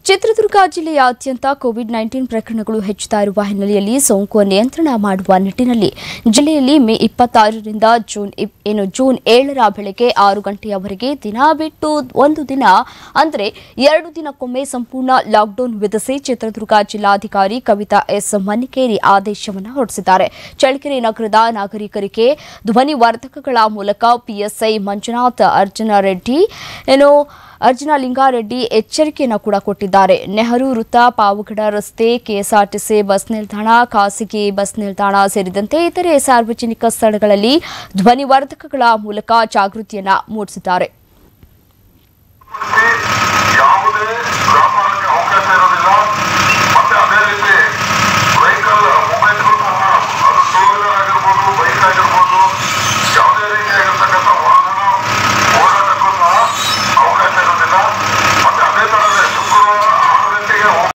ಚಿತ್ರದುರ್ಗ ಜಿಲ್ಲೆಯಾದ್ಯಂತ Covid nineteen ಪ್ರಕರಣಗಳು ಹೆಚ್ಚುತ್ತಾ ಇರುವ ಹಿನ್ನೆಲೆಯಲ್ಲಿ ಸೋಂಕು ನಿಯಂತ್ರಣ ಮಾಡುವ ನಿಟ್ಟಿನಲ್ಲಿ ಜಿಲ್ಲೆಯಲ್ಲಿ ಮೇ ಇಪ್ಪತ್ತಾರರಿಂದ ಜೂನ್ ಇಪ್- ಏನು ಜೂನ್ ಏಳರ ಬೆಳಗ್ಗೆ ಆರು ಗಂಟೆಯವರೆಗೆ ದಿನ ಬಿಟ್ಟು ಒಂದು ದಿನ ಅಂದರೆ ಎರಡು ದಿನಕ್ಕೊಮ್ಮೆ ಸಂಪೂರ್ಣ ಲಾಕ್ಡೌನ್ ವಿಧಿಸಿ ಚಿತ್ರದುರ್ಗ ಜಿಲ್ಲಾಧಿಕಾರಿ ಕವಿತಾ ಎಸ್ ಮನ್ನಿಕೇರಿ ಆದೇಶವನ್ನು ಹೊರಡಿಸಿದ್ದಾರೆ ಚಳ್ಳಕೆರೆ ನಗರದ ನಾಗರಿಕರಿಗೆ ಧ್ವನಿವರ್ಧಕಗಳ ಮೂಲಕ ಪಿಎಸ್ಐ ಮಂಜುನಾಥ್ ಅರ್ಜುನ ರೆಡ್ಡಿ ಏನು ಅರ್ಜುನ ಲಿಂಗಾರೆಡ್ಡಿ ಎಚ್ಚರಿಕೆಯನ್ನು ಕೂಡ ಕೊಟ್ಟಿದ್ದಾರೆ ನೆಹರು ವೃತ್ತ ಪಾವಗಡ ರಸ್ತೆ ಕೆಎಸ್ಆರ್ಟಿಸಿ ಬಸ್ ನಿಲ್ದಾಣ ಖಾಸಗಿ ಬಸ್ ನಿಲ್ದಾಣ ಸೇರಿದಂತೆ ಇತರೆ ಸಾರ್ವಜನಿಕ ಸ್ಥಳಗಳಲ್ಲಿ ಧ್ವನಿವರ್ಧಕಗಳ ಮೂಲಕ ಜಾಗೃತಿಯನ್ನ ಮೂಡಿಸಿದ್ದಾರೆ ಯಾವುದೇ